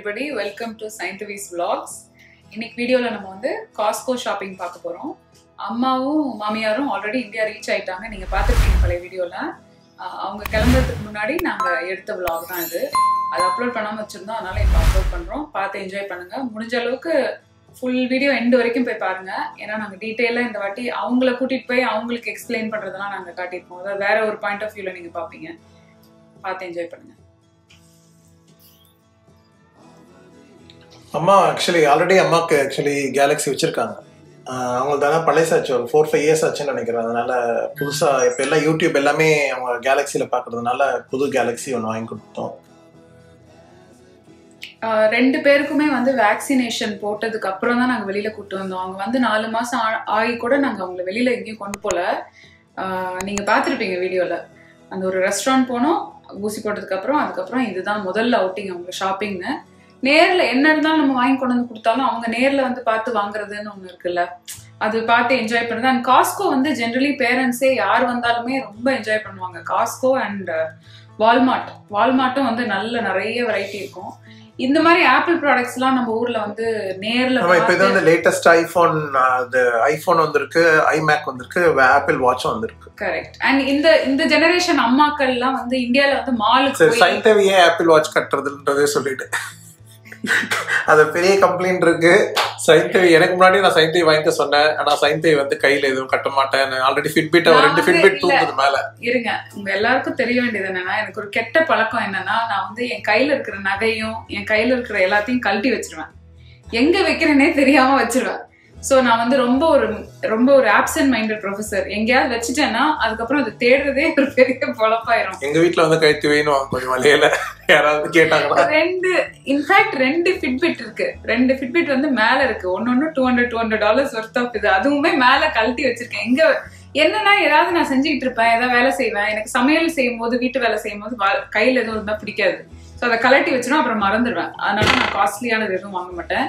Everybody welcome to சயின்டிவிஸ் vlogs இன்னைக்கு வீடியோவில் நம்ம வந்து காஸ்கோ ஷாப்பிங் பார்க்க போகிறோம் அம்மாவும் மாமியாரும் ஆல்ரெடி இந்தியா ரீச் ஆயிட்டாங்க நீங்கள் பார்த்துருக்கீங்க பழைய வீடியோவில் அவங்க கிளம்புறதுக்கு முன்னாடி நாங்கள் எடுத்த vlog தான் இது அதை அப்லோட் பண்ணாமல் வச்சுருந்தோம் அதனால இப்போ அப்லோட் பண்ணுறோம் பார்த்து என்ஜாய் பண்ணுங்கள் முடிஞ்ச அளவுக்கு ஃபுல் வீடியோ எண்டு வரைக்கும் போய் பாருங்க ஏன்னா நாங்கள் டீட்டெயிலாக இந்த வாட்டி அவங்கள கூட்டிகிட்டு போய் அவங்களுக்கு எக்ஸ்பிளைன் பண்ணுறதெல்லாம் நாங்கள் காட்டியிருப்போம் அதாவது வேற ஒரு பாயிண்ட் ஆஃப் வியூவில் நீங்கள் பார்ப்பீங்க பார்த்து என்ஜாய் பண்ணுங்க அம்மா ஆக்சுவலி ஆல்ரெடி அம்மாவுக்கு ஆக்சுவலி கேலக்ஸி வச்சிருக்காங்க அவங்களுக்கு தானே பழைசாச்சு ஒரு ஃபோர் ஃபைவ் இயர்ஸ் ஆச்சுன்னு நினைக்கிறேன் அதனால புதுசா இப்போ எல்லாம் யூடியூப் எல்லாமே அவங்க கேலக்ஸியில் பார்க்கறதுனால புது கேலக்ஸி ஒன்று வாங்கி கொடுத்தோம் ஆஹ் ரெண்டு பேருக்குமே வந்து வேக்சினேஷன் போட்டதுக்கு அப்புறம் தான் நாங்கள் வெளியில கூட்டு வந்தோம் அவங்க வந்து நாலு மாசம் ஆ- ஆகி கூட நாங்கள் அவங்கள வெளியில எங்கேயும் கொண்டு போல ஆஹ் நீங்க பார்த்துருப்பீங்க வீடியோல அந்த ஒரு ரெஸ்டாரண்ட் போனோம் ஊசி போட்டதுக்கு அப்புறம் அதுக்கப்புறம் இதுதான் முதல்ல அவுட்டிங் அவங்க ஷாப்பிங்னு நேர்ல என்ன இருந்தாலும் நம்ம வாங்கி கொண்டு வந்து கொடுத்தாலும் அவங்க நேர்ல வந்து பார்த்து வாங்குறதுன்னு ஒன்று இருக்குல்ல அது பார்த்து என்ஜாய் பண்ணுறது அண்ட் காஸ்கோ வந்து ஜென்ரலி பேரண்ட்ஸே யார் வந்தாலுமே ரொம்ப என்ஜாய் பண்ணுவாங்க காஸ்கோ அண்ட் வால்மார்ட் வால்மார்ட்டும் வந்து நல்ல நிறைய வெரைட்டி இருக்கும் இந்த மாதிரி ஆப்பிள் ப்ராடக்ட்ஸ்லாம் நம்ம ஊர்ல வந்து நேர்ல நம்ம இப்போ இது பார்த்து- வந்து லேட்டஸ்ட் ஐஃபோன் அது ஐஃபோன் வந்திருக்கு ஐமேக் வந்திருக்கு ஆப்பிள் வாட்சும் வந்திருக்கு கரெக்ட் அண்ட் இந்த இந்த ஜெனரேஷன் அம்மாக்கள்லாம் வந்து இந்தியால வந்து மாலுக்கு சரி போய் சைன் தேவை ஏன் ஆப்பிள் வாட்ச் கட்டுறதுன்றதே சொல்லிட்டு அது பெரிய கம்ப்ளைண்ட் இருக்கு சைன் தேவி எனக்கு முன்னாடி நான் சைன் தேவி வாங்கிக்க சொன்னேன் ஆனா சைன் தேவி வந்து கையில எதுவும் கட்ட மாட்டேன் ஆல்ரெடி ஃபிட்பிட் நான் ரெண்டு வந்து ஃபிட்பிட் இல்ல. தூங்குது மேல இருங்க உங்க எல்லாருக்கும் தெரிய வேண்டியது என்னன்னா எனக்கு ஒரு கெட்ட பழக்கம் என்னன்னா நான் வந்து என் கையில இருக்கிற நகையும் என் கையில இருக்கிற எல்லாத்தையும் கழட்டி வச்சிருவேன் எங்க வைக்கிறேனே தெரியாம வச்சிருவேன் சோ நான் வந்து ரொம்ப ஒரு ரொம்ப ஒரு ஆப்சன்ட் மைண்டட் ப்ரொஃபசர் எங்கேயாவது வச்சுட்டேன்னா அதுக்கப்புறம் அது தேடுறதே ஒரு பெரிய பொழப்பாயிரும் எங்க வீட்ல வந்து கழுத்து வேணும் கொஞ்சம் வலையில யாராவது கேட்டாங்களா ரெண்டு இன்ஃபேக்ட் ரெண்டு ஃபிட்பிட் இருக்கு ரெண்டு ஃபிட்பிட் வந்து மேல இருக்கு ஒன்னொன்னு two hundred two hundred dollars worth of இது அதுவுமே மேல கழட்டி வச்சிருக்கேன் எங்க என்னன்னா ஏதாவது நான் செஞ்சுக்கிட்டு இருப்பேன் ஏதாவது வேலை செய்வேன் எனக்கு சமையல் செய்யும் போது வீட்டு வேலை செய்யும் போது வா- கையில எதுவும் இருந்தா பிடிக்காது ஸோ அதை கழட்டி வச்சிடும் அப்புறம் மறந்துடுவேன் அதனால நான் காஸ்ட்லியானது எதுவும் வாங்க மாட்டேன்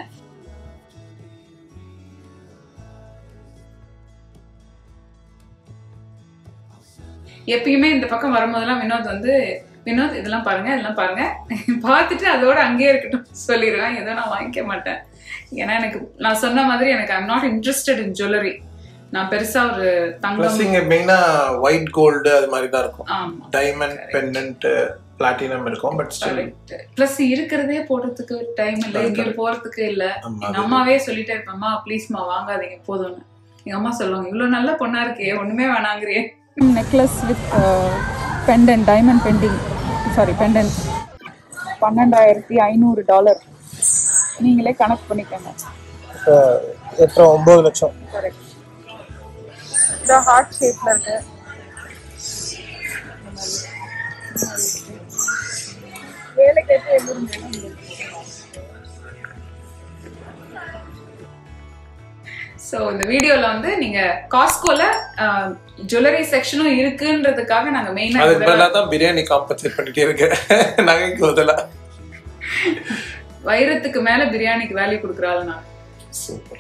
எப்பயுமே இந்த பக்கம் வரும்போதெல்லாம் வினோத் வந்து வினோத் இதெல்லாம் பாருங்க இதெல்லாம் பாருங்க பார்த்துட்டு அதோட அங்கேயே இருக்கட்டும் சொல்லிடுவேன் எதுவும் நான் வாங்கிக்க மாட்டேன் ஏன்னா எனக்கு நான் சொன்ன மாதிரி எனக்கு I'm not interested in jewellery நான் பெருசா ஒரு பிளஸ் தங்கம் இங்க மெயினா ஒயிட் கோல்டு அது மாதிரி தான் இருக்கும் ஆமா டைமண்ட் பெண்டன்ட் பிளாட்டினம் இருக்கும் பட் ஸ்டில் கரெக்ட் பிளஸ் இருக்கிறதே போடுறதுக்கு டைம் இல்ல Correct, எங்கேயும் போறதுக்கு இல்ல ஆமா, எங்க அது- அம்மாவே சொல்லிட்டே இருப்பேம்மா ப்ளீஸ்மா வாங்காதீங்க போதும்னு எங்க அம்மா சொல்லுவாங்க இவ்வளவு நல்ல பொண்ணா இருக்கே ஒண்ணுமே வேணாங்கிறியே necklace with pendant diamond pending sorry pendant பன்னெண்டாயிரத்தி ஐநூறு டாலர் நீங்களே கணக்கு பண்ணிக்கோங்க எத்தனை ஒன்பது லட்சம் கரெக்ட் இந்த ஹார்ட் ஷேப்ல இருக்கு வேலைக்கு ஏற்ற எதிர்ப்பு சோ இந்த வீடியோல வந்து நீங்க காஸ்கோல ஜுவல்லரி செக்ஷனும் இருக்குன்றதுக்காக நாங்க மெயினா அதுக்கு பதிலாக தான் பிரியாணி காம்பன்சேட் பண்ணிட்டே இருக்கேன் நகைக்கு பதிலா வைரத்துக்கு மேல பிரியாணிக்கு வேல்யூ கொடுக்குறாள் நான் super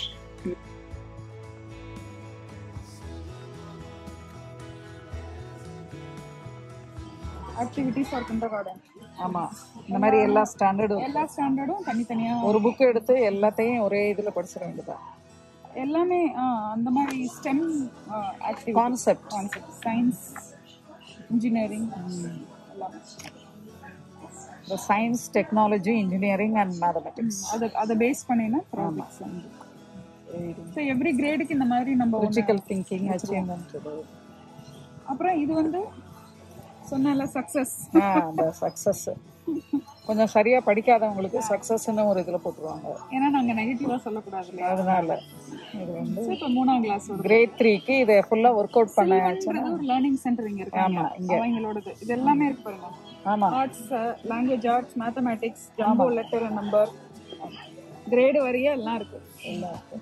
activities for kindergarten ஆமா இந்த மாதிரி எல்லா ஸ்டாண்டர்டும் எல்லா ஸ்டாண்டர்டும் தனித்தனியா ஒரு புக் எடுத்து எல்லாத்தையும் ஒரே இதுல படிச்சிட வேண்டியதா எல்லாமே ஆ, அந்த மாதிரி STEM activity concept concept science engineering எல்லாமே இந்த science technology engineering and mathematics அதை அதை பேஸ் பண்ணினா ப்ராஜெக்ட்ஸ் வந்து ஸோ எவ்ரி கிரேடுக்கு இந்த மாதிரி நம்ம ஒண்ணு- கிரிட்டிக்கல் திங்கிங் அச்சீவ்மெண்ட் அப்புறம் இது வந்து சொன்னல சக்சஸ் அந்த சக்சஸ் கொஞ்சம் சரியா படிக்காதவங்களுக்கு சக்சஸ்னு ஒரு இதுல போட்டுருவாங்க ஏன்னா நாங்க நெகட்டிவா சொல்லக்கூடாது இல்லையா அதனால இது வந்து So, இப்போ மூணாம் கிளாஸ் கிரேட் த்ரீக்கு இதை ஃபுல்லா ஒர்க் அவுட் பண்ண சில்வன்ன்றது ஒரு லேர்னிங் சென்டர் இங்க இருக்காங்க ஆமா, இங்க. அவங்களோடது இது எல்லாமே இருக்கு பாருங்க ஆமா arts language arts mathematics jumbo letter number grade வரைய எல்லாம் இருக்கு எல்லாம் இருக்கு.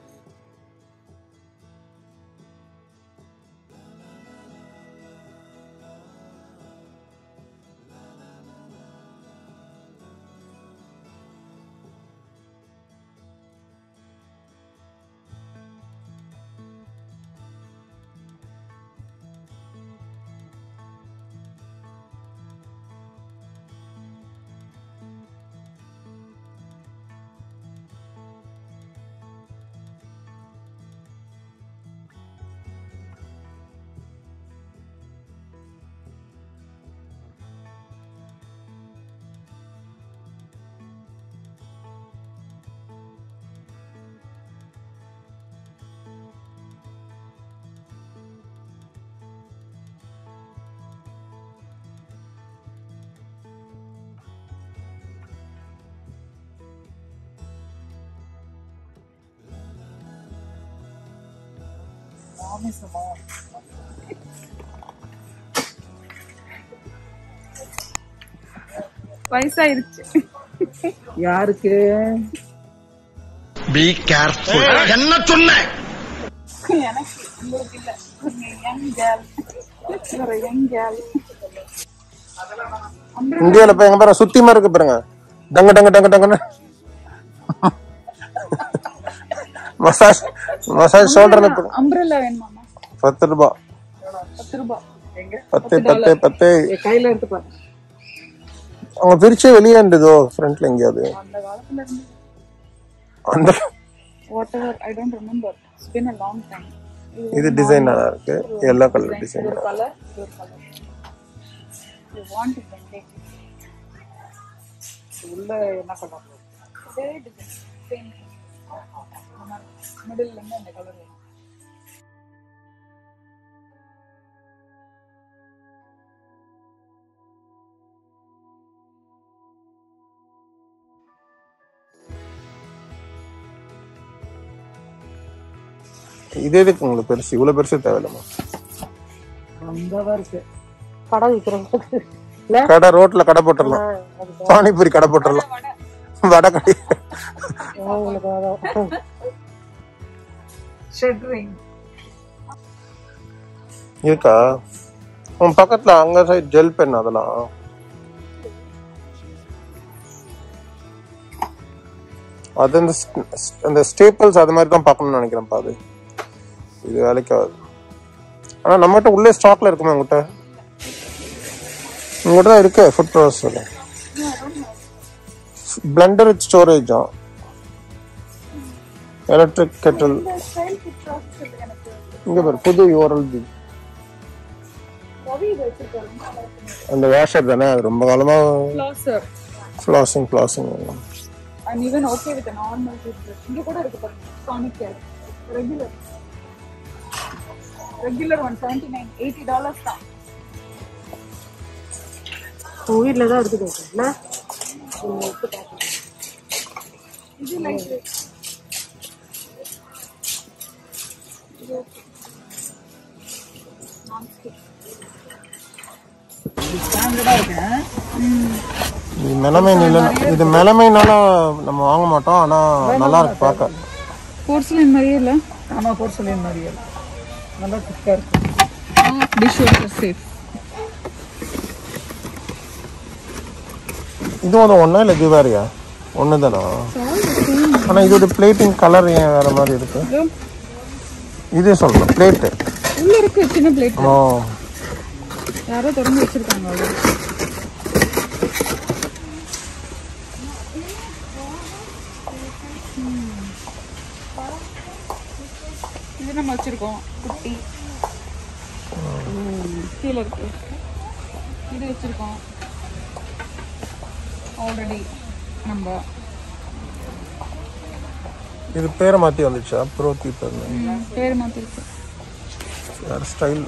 மாமிசமா வயசாயிருச்சு யாருக்கு பி கேர்ஃபுல் என்ன சொன்னேன் எனக்கு உங்களுக்கு இல்ல யங் கேர்ள் ஒரு யங் கேர்ள் இந்தியால போய் எங்க பாருங்க சுத்தி மாதிரி இருக்கு பாருங்க டங்க டங்க டங்க டங்கன்னு மசாஜ் மசாஜ் ஷோல்டர்ல அம்ப்ரெல்லா வேணுமாமா பத்து ரூபா பத்து ரூபாய் பத்து பத்து பத்து என் கையில எடுத்து பாரு அவங்க பிரிச்சே வெளியே இருந்ததோ ஃப்ரண்ட்ல எங்கேயாவது அந்த காலத்துல இருந்து அந்த whatever I don't remember it's been a long time இது டிசைன் நல்லா இருக்கு எல்லோ கலர் டிசைன் ஒரு கலர் ஒரு colour you want it then take உள்ள என்ன கலர் இதே டிசைன் சேம் மிடில் இருந்து அந்த கலர் வரும் இது எதுக்கு உங்களுக்கு பெருசு இவ்வளவு பெருசு தேவையில்லமா ரொம்பதான் இருக்கு கடை விற்கிறவங்களுக்கு இல்ல கடை ரோட்ல கடை போட்டுடலாம் பானிபூரி கடை போட்டுடலாம் வடை கடை உங்களுக்கு அதான். ஷெட்ரிங் இருக்கா உன் பக்கத்துல அங்க சைடு ஜெல் பென் அதெல்லாம் அது அந்த st- st- அந்த ஸ்டேப்பிள்ஸ் அது மாதிரி தான் பார்க்கணும்னு நினைக்கிறேன்ப்பா அது இது வேலைக்கு ஆகுது ஆனா நம்மகிட்ட உள்ளே ஸ்டாக்ல இருக்குமா உங்ககிட்ட உங்ககிட்ட தான் இருக்கு ஃபுட் ப்ராசஸர் பிளண்டர் வித் ஸ்டோரேஜா electric kettle style food process இல்லை எனக்கு இங்க பாரு புது யூஆர்எல் தி ரவி இது வச்சிருக்காரு அந்த வாஷர் தானே அது ரொம்ப காலமா flosser flossing flossing I'm even okay with a normal toothbrush. இங்க கூட இருக்கு பாருங்க sonic care regular regular one seventy nine eighty dollars தான் கோவில்ல தான் இருக்குது இல்ல இது லைட் ஸ்டாண்டர்டா இருக்கேன் இது மெலமைன் இல்லைன்னா இது மெலமைனால நம்ம வாங்க மாட்டோம் ஆனா நல்லா இருக்கு பார்க்க போர்சலின் மாதிரியே இல்ல ஆமா போர் சொல்லி மாதிரியே இருக்கு. நல்லா திக்கா இருக்கு டிஷ் வாஷர் சேஃப் இது வந்து ஒண்ணா இல்ல இது வேறயா ஒன்று தானா ஆனா இதோட பிளேட்டிங் கலர் ஏன் வேற மாதிரி இருக்கு இதே சொல்லணும் பிளேட்டு உள்ள இருக்கு சின்ன பிளேட் ஓ யாரோ திறந்து வச்சிருக்காங்க அது இது நம்ம வச்சிருக்கோம் குட்டி கீழே இருக்கு இது வச்சிருக்கோம் ஆல்ரெடி நம்ம இது பேரை மாத்தி வந்துச்சா ப்ரோ கீப்பர் பேர் மாத்திருக்கு வேற ஸ்டைல்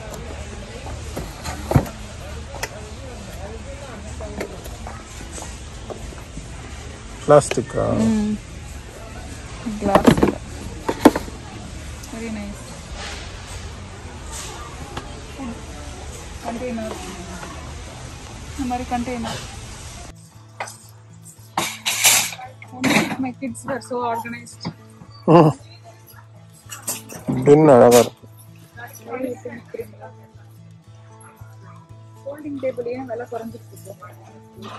பிளாஸ்டிக்கா கிளாஸ் வெரி நைஸ் கண்டெய்னர் இந்த மாதிரி container my kids were so organised bin அழகா இருக்கு ஃபோல்டிங் டேபிள் ஏன் விலை குறைஞ்சிட்டு இருக்கு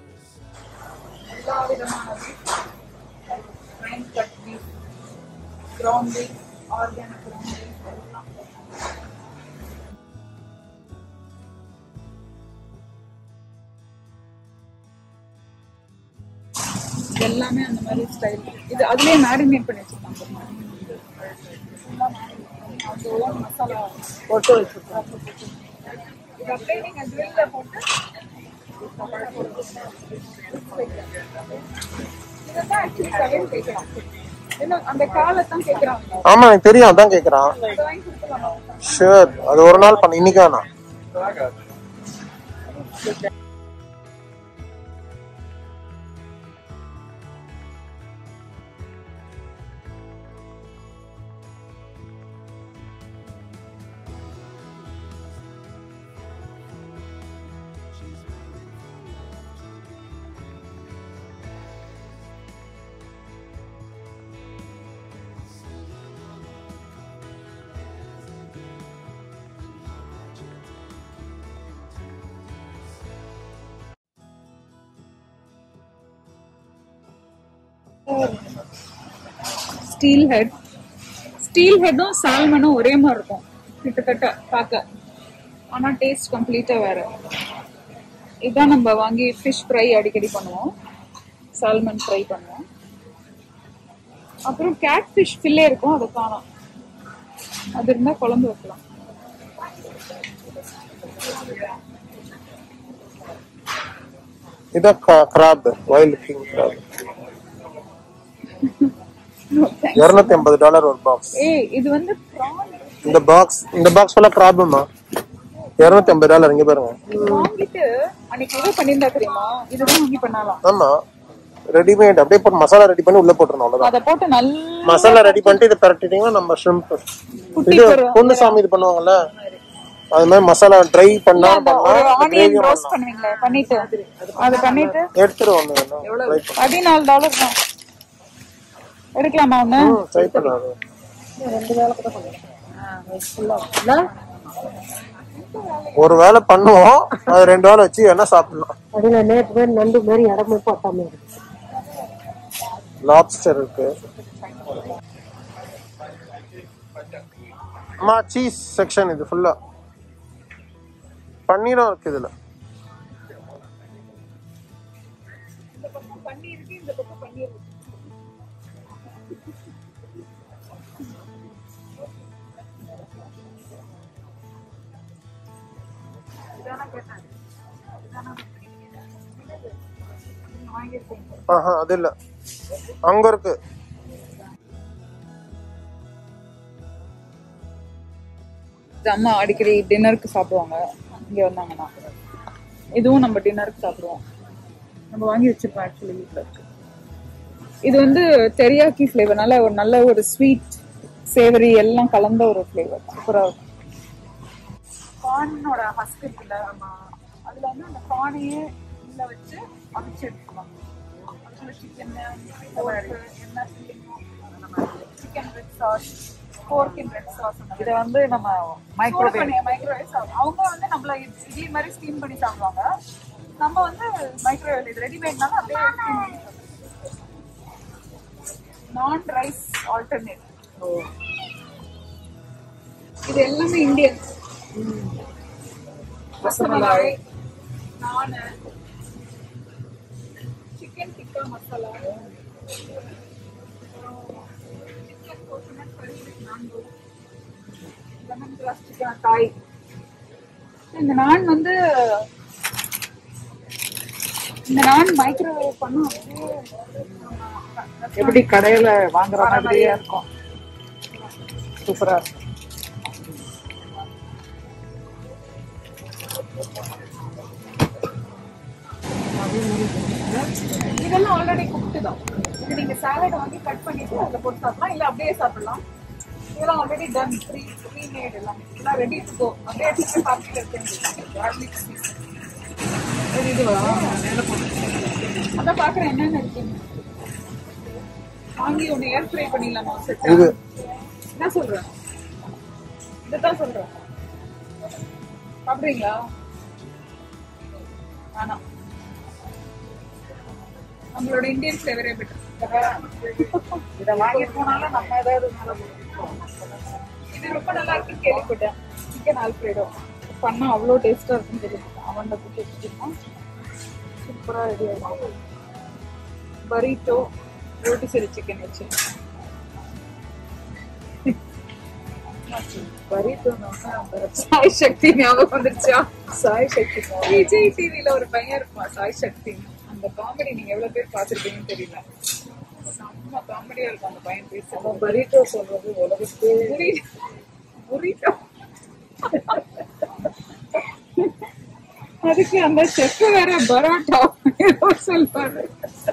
எல்லா விதமான ரைன் cut beef ground beef, organic ground beef எல்லாம். இது எல்லாமே அந்த மாதிரி ஸ்டைல் இது அதுலயே மேரினேட் பண்ணி வச்சிருக்காங்க Full-ஆ marinate பண்ணி அது own மசாலா போட்டு வச்சிருக்கோம் இது அப்படியே நீங்க கிரில்ல போட்டு இதுதான் ஆக்சுவலி கடையில் கேட்கலாம் என்ன அந்த காலத்தான் கேட்கறாங்க ஆமா எனக்கு தெரியும் அதான் கேக்குறான் அதை வாங்கி கொடுத்துலாமா ஷூர் அது ஒரு நாள் பண்ண இன்னைக்கு வேணாம் ஸ்டீல் ஹெட் ஸ்டீல் ஹெட்டும் சால்மனும் ஒரே மாதிரி இருக்கும் கிட்டத்தட்ட பார்க்க ஆனா டேஸ்ட் கம்ப்ளீட்டா வேற இதான் நம்ம வாங்கி ஃபிஷ் ஃப்ரை அடிக்கடி பண்ணுவோம் சால்மன் ஃப்ரை பண்ணுவோம் அப்புறம் கேட் ஃபிஷ் ஃபில்லே இருக்கும் அதை காணோம் அது இருந்தா குழம்பு வைக்கலாம் இதான் கிராப் வைல்ட் கிங் கிராப் இருநூத்தி ஐம்பது டாலர் ஒரு பாக்ஸ் ஏய் இது வந்து prawn இந்த பாக்ஸ் இந்த பாக்ஸ் ஃபுல்லா கிராபுமா இருநூத்தி ஐம்பது டாலர் இங்க பாருங்க வாங்கிட்டு அன்னைக்கு இது பண்ணியிருந்தா தெரியுமா இதுதான் வாங்கி பண்ணலாம் ஆமா ரெடிமேட் அப்படியே போட்டு மசாலா ரெடி பண்ணி உள்ள போட்டுருணும் அவ்வளவுதான் அதை போட்டு நல்லா மசாலா ரெடி பண்ணிட்டு இதை பரட்டிட்டீங்கன்னா நம்ம ஷ்ரிம்ப் குட்டி இது பருவம். பொண்ணு சாமி இது பண்ணுவாங்கல்ல அது மாதிரி மசாலா ட்ரை பண்ணா அந்த ஒரு பண்ணலாம் ஆனியன் கிரேவியும் ரோஸ்ட் பண்ணலாம் பண்ணுவீங்களே பண்ணிட்டு அது பண்ணிட்டு எடுத்துருவோம் ஒண்ணு வேணும் ட்ரை பண்ணலாம் பதினாலு டாலர் தான் எடுக்கலாமா ஒண்ணு ட்ரை பண்ணலாம் ஒரு வேளை பண்ணுவோம் அது ரெண்டு வேளை வச்சு வேணா சாப்பிடலாம் அதுல நேற்று பேர் நண்டு மாதிரி இடமே போட்டாம இருக்கு லாப்ஸ்டர் இருக்கு அம்மா சீஸ் செக்ஷன் இது ஃபுல்லா பன்னீரும் இருக்கு இதுல ஆஹா அது இல்ல அங்க இருக்கு இது அம்மா அடிக்கடி டின்னருக்கு சாப்பிடுவாங்க இங்க வந்தாங்கன்னா இதுவும் நம்ம டின்னருக்கு சாப்பிடுவோம் நம்ம வாங்கி வச்சிருப்போம் ஆக்சுவலி வீட்ல இருக்கு இது வந்து தெரியாக்கி ஃப்ளேவர்னால ஒரு நல்ல ஒரு ஸ்வீட் சேவரி எல்லாம் கலந்த ஒரு ஃப்ளேவர் சூப்பரா இருக்கும் கார்னோட ஹஸ்க் இருக்குல்ல ஆமா அதுல வந்து அந்த கார்னையே உள்ள வச்சு அவிச்சு எடுத்துக்கலாம் அதுக்குள்ள சிக்கன் என்ன சிக்கன் ரெட் சாஸ் போர்க் இன் ரெட் சாஸ் இதை வந்து நம்ம சூடு மைக்ரோவேவ் பண்ணி மைக்ரோவேவ் சாப்பிடுவோம் அவங்க வந்து நம்மள இட்- இட்லி மாதிரி ஸ்டீம் பண்ணி சாப்பிடுவாங்க நம்ம வந்து மைக்ரோவேவ் இது ரெடிமேட்னால அப்படியே ஸ்டீம் பண்ணி நான் ரைஸ் ஆல்டர்னேட் இது எல்லாமே Indian rasmalai naan chicken tikka masala chicken coconut curry நான்கு லெமன் கிராஸ் சிக்கன் காய் இந்த நான் வந்து இந்த நான் மைக்ரோவேவ் பண்ணா அப்படியே எப்படி கடையில வாங்குற மாதிரியே இருக்கும் சூப்பரா இருக்கும் இதெல்லாம் ஆல்ரெடி குக்டு தான் இது நீங்க சாலட் வாங்கி கட் பண்ணிட்டு அதில் போட்டு சாப்பிடலாம் இல்லை அப்படியே சாப்பிடலாம் இதெல்லாம் already done pre pre made எல்லாம் இதெல்லாம் ரெடி டு கோ அப்படியே எடுத்து சாப்பிட்டு இருக்கேன் கார்லிக் இதுவா அதான் பார்க்குறேன் என்னென்ன இருக்குன்னு வாங்கி ஒன்று ஏர் ஃப்ரை பண்ணிடலாமா செட் இது என்ன சொல்றேன் இதுதான் சொல்றேன் சாப்பிடுறீங்களா வேணாம் நம்மளோட இந்தியன் ஃப்ளேவரே பெட்டர் இதை வாங்கிட்டு போனாலும் நம்ம ஏதாவது மேல போட்டுருப்போம். இது ரொம்ப நல்லா இருக்குன்னு கேள்விப்பட்டேன் சிக்கன் ஆல்ஃப்ரேடோ பண்ணா அவ்வளோ டேஸ்டா இருக்குன்னு கேள்விப்பட்டேன் அவன்கிட்ட போட்டு வச்சுட்டோம்னா சூப்பரா ரெடி ஆகும் பரீட்டோ ரோட்டி சரி சிக்கன் வச்சு சாய் சக்தி ஞாபகம் வந்துருச்சா சாய் சக்தி விஜய் டிவில ஒரு பையன் இருப்பான் சாய் சக்தி அந்த காமெடி நீங்க எவ்வளவு பேர் பாத்திருக்கீங்கன்னு தெரியல செம்ம காமெடியா இருக்கும் அந்த பையன் பேசுறது பரீட்டோ சொல்றது உலகத்தே புரியுதா அதுக்கு அந்த செஃப் வேற பரோட்டா ஏதோ சொல்றாரு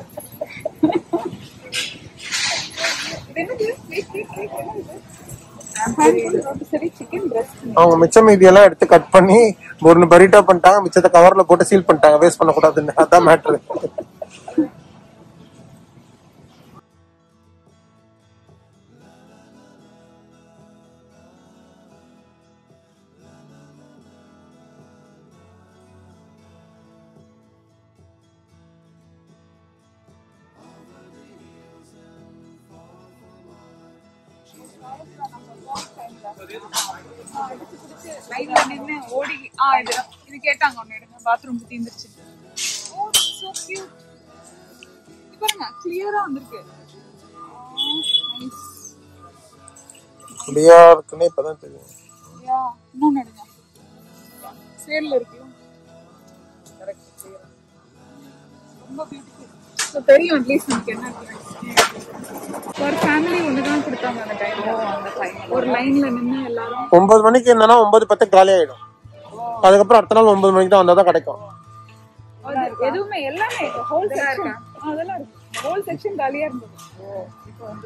இது என்னது? Wait, wait, wait, என்னது? Handful rotisserie chicken breast meat. அவங்க மிச்ச மீதியெல்லாம் எடுத்து கட் பண்ணி ஒரு பரிட்டா பண்ணிட்டாங்க மிச்சத்தை கவர்ல போட்டு சீல் பண்ணிட்டாங்க வேஸ்ட் பண்ணக்கூடாதுன்னு அதான் மேட்ரு லைன்ல நின்னு ஓடி ஆ இது இது கேட்டாங்க ஒன்னு எடுங்க பாத்ரூம் தீந்துருச்சு ஓ சோ கியூட் இது பாருங்க கிளியரா வந்திருக்கு நைஸ் அப்படியா இருக்குன்னு இப்பதான் தெரியும் யா இன்னொன்னு எடுங்க சேல்ல இருக்கு ரொம்ப பியூட்டிஃபுல் தெரியும் அட்லீஸ்ட் நமக்கு என்ன ஒரு ஃபேமிலி ஒன்று தான் கொடுத்தாங்க அந்த டைம்ல அந்த டைம் ஒரு லைன்ல நின்று எல்லாரும் ஒன்பது மணிக்கு என்னன்னா ஒன்பது பத்து காலி ஆயிடும் அதுக்கப்புறம் அடுத்த நாள் ஒன்பது மணிக்கு தான் வந்தா தான் கிடைக்கும் அது எதுவுமே எல்லாமே ஹோல் செக்ஷன் அதெல்லாம் இருக்கு ஹோல் செக்ஷன் காலியா இருந்தது இப்போ வந்து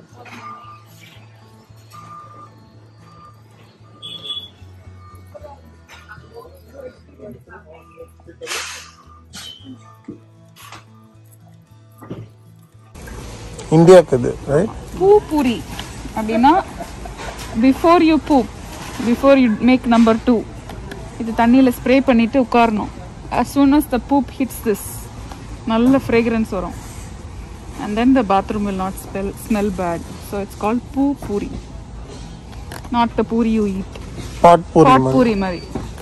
இந்தியாவுக்கு இது ரைட் பூ பூரி அப்படின்னா before you poo before you make number two இது தண்ணியில் ஸ்ப்ரே பண்ணிட்டு உட்காரணும் as soon as the poop hits this நல்ல fragrance வரும் and then the bathroom will not smell, smell bad so it's called பூ puri not the puri you eat பாட் பூரி பாட் மாதிரி. பூரி மாதிரி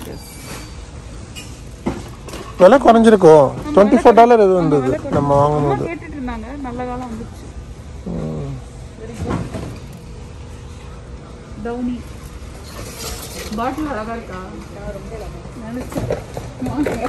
விலை குறைஞ்சிருக்கும் டுவெண்ட்டி ஃபோர் டாலர் இது வந்தது நம்ம அம்மா வாங்கும்போது கேட்டுட்டு இருந்தாங்க நல்ல காலம் வந்துருச்சு டவுனி பாட்டில் அழகா இருக்கா நினைச்சேன்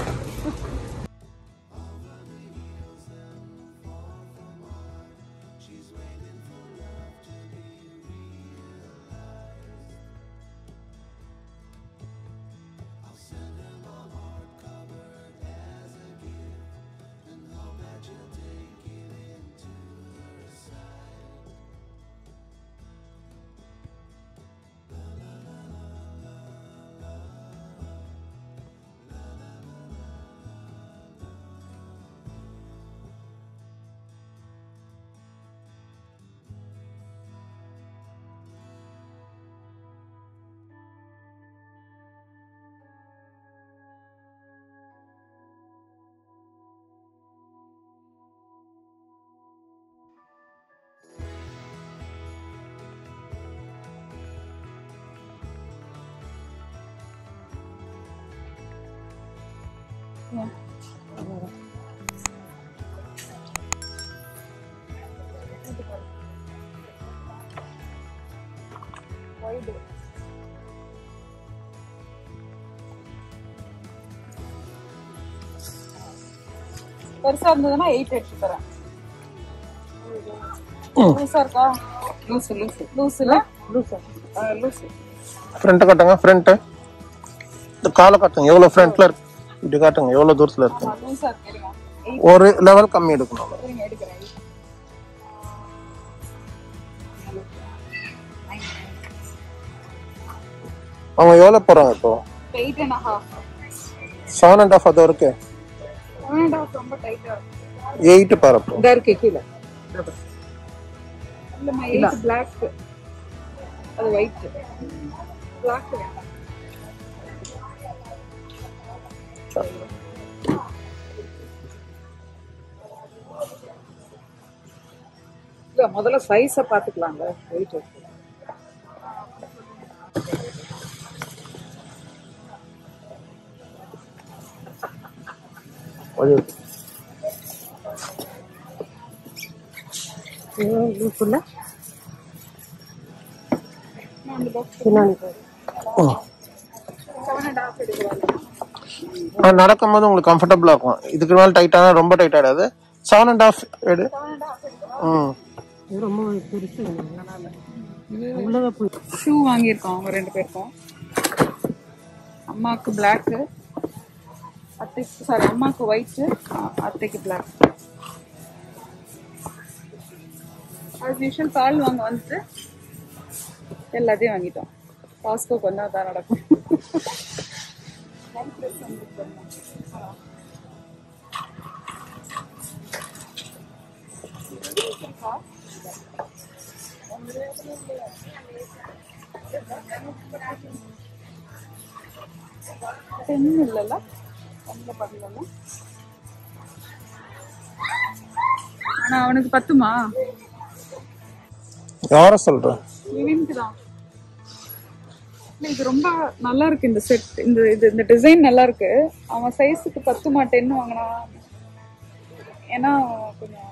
பெருசா இருந்ததுன்னா எயிட் எடுத்து தரேன் லூசா இருக்கா லூசு லூசு லூஸ்ல லூசு லூசு ஃப்ரண்ட் காட்டுங்க ஃப்ரண்ட் இந்த காலை காட்டுங்க எவ்வளவு ஃப்ரண்ட்ல இருக்கு இப்படி காட்டுங்க எவ்வளவு தூரத்துல இருக்கு லூசா இருக்கு எடுங்க எயிட் ஒரு லெவல் கம்மி எடுக்கணும் இருங்க எடுக்கிறேன் அவங்க எவ்வளவு போறாங்க இப்போ eight and half seven and half அது இருக்கு ஒன் அண்ட் ஹாஃப் ரொம்ப டைட்டா இருக்கு எயிட் பாருப்போ இதா இருக்கு கீழே இல்லம்மா எயிட் பிளாக் அது ஒயிட் பிளாக் வேண்டாம் இல்ல முதல்ல சைஸை பார்த்துக்கலாங்க வெயிட் இருக்கு ஃபுல்லா பின்னாடி போய். நடக்கும்போது உங்களுக்கு கம்ஃபர்டபுளா இருக்கும் இதுக்கு மேல டைட்டான ரொம்ப டைட் ஆயிடாது செவன் அண்ட் ஹாஃப் எடு ம் இது ரொம்ப பெருசு உள்ளவே போய் ஷூ வாங்கியிருக்கோம் அவங்க ரெண்டு பேருக்கும் அம்மாவுக்கு பிளாக்கு அத்தைக்கு சாரி அம்மாவுக்கு ஒயிட்டு அத்தைக்கு பிளாக் ஆஸ் யூஷுவல் பால் வாங்க வந்துட்டு எல்லாத்தையும் வாங்கிட்டோம் பாஸ்கோக்கு வந்தால் தான் நடக்கும் பெண் இல்லைல்ல பெண்ணில் பதிலல்ல ஆனா அவனுக்கு பத்துமா யார சொல்றேன் இவனுக்கு தான் இல்ல, இது ரொம்ப நல்லா இருக்கு இந்த செட் இந்த இது இந்த டிசைன் நல்லா இருக்கு அவன் சைஸுக்கு பத்து மாட்டேன்னு வாங்கினா ஏன்னா அவன் கொஞ்சம்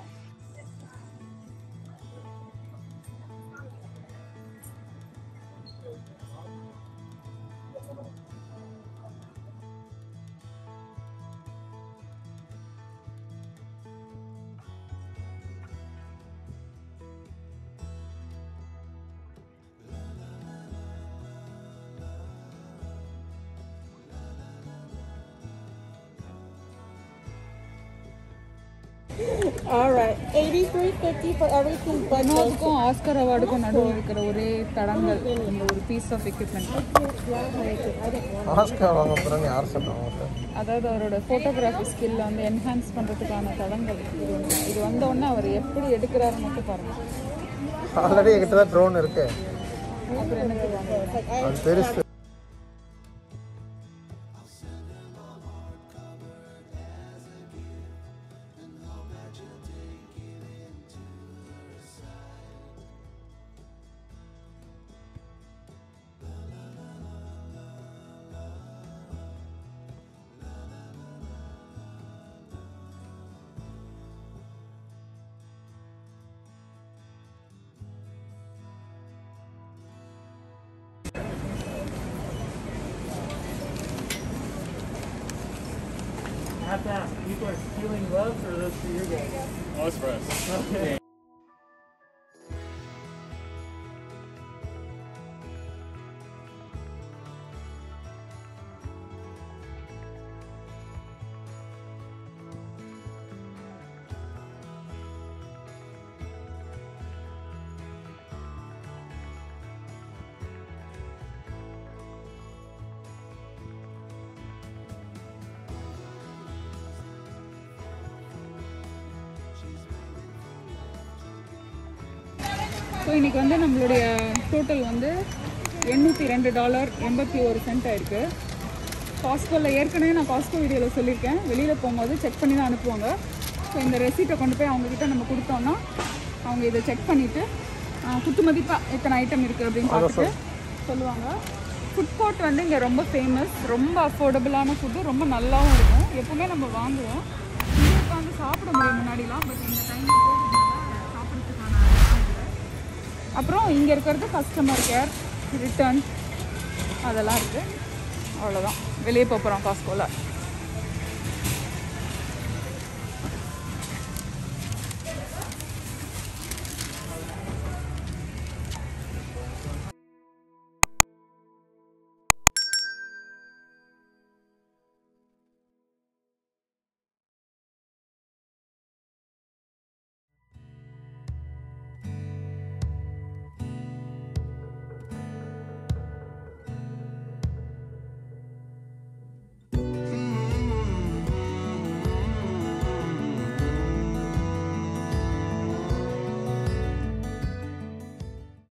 Alright, 83.50 for everything but the வினோதுக்கும் ஆஸ்கர் அவார்டுக்கும் நடுவில் இருக்கிற ஒரே தடங்கள் இந்த ஒரு பீஸ் ஆஃப் எக்யூப்மெண்ட் ஆஸ்கர் வாங்க போறேன்னு யார் சொன்னாங்க அதாவது அவரோட ஃபோட்டோகிராஃபி ஸ்கில்ல வந்து என்ஹான்ஸ் பண்ணுறதுக்கான தடங்கள் இது ஒன்று இது வந்த உடனே அவர் எப்படி எடுக்கிறாரு மட்டும் பாருங்க ஆல்ரெடி என்கிட்ட தான் ட்ரோன் இருக்கு அப்புறம் என்ன சொல்லுவாங்க அது பெருசு ஸோ இன்னைக்கு வந்து நம்மளுடைய டோட்டல் வந்து எண்ணூற்றி ரெண்டு டாலர் எண்பத்தி ஒரு சென்ட் ஆயிருக்கு காஸ்கோவில் ஏற்கனவே நான் காஸ்கோ வீடியோவில் சொல்லியிருக்கேன் வெளியில் போகும்போது செக் பண்ணி தான் அனுப்புவாங்க ஸோ இந்த ரெசீட்டை கொண்டு போய் அவங்கக்கிட்ட நம்ம கொடுத்தோம்னா அவங்க இதை செக் பண்ணிவிட்டு குத்து மதிப்பாக எத்தனை ஐட்டம் இருக்குது அப்படின்னு பார்த்துட்டு சொல்லுவாங்க ஃபுட் கோர்ட் வந்து இங்கே ரொம்ப ஃபேமஸ் ரொம்ப அஃபோர்டபுளான ஃபுட்டு ரொம்ப நல்லாவும் இருக்கும் எப்பவுமே நம்ம வாங்குவோம் இங்கே உட்காந்து சாப்பிட முடியும் முன்னாடிலாம் பட் இந்த டைமில் போகிறதுனால சாப்பிட்றதுக்கான இடம் இல்லை. அப்புறம் இங்கே இருக்கிறது கஸ்டமர் கேர் ரிட்டர்ன் அதெல்லாம் இருக்குது அவ்வளோதான் வெளியே போகிறோம் காஸ்கோவில்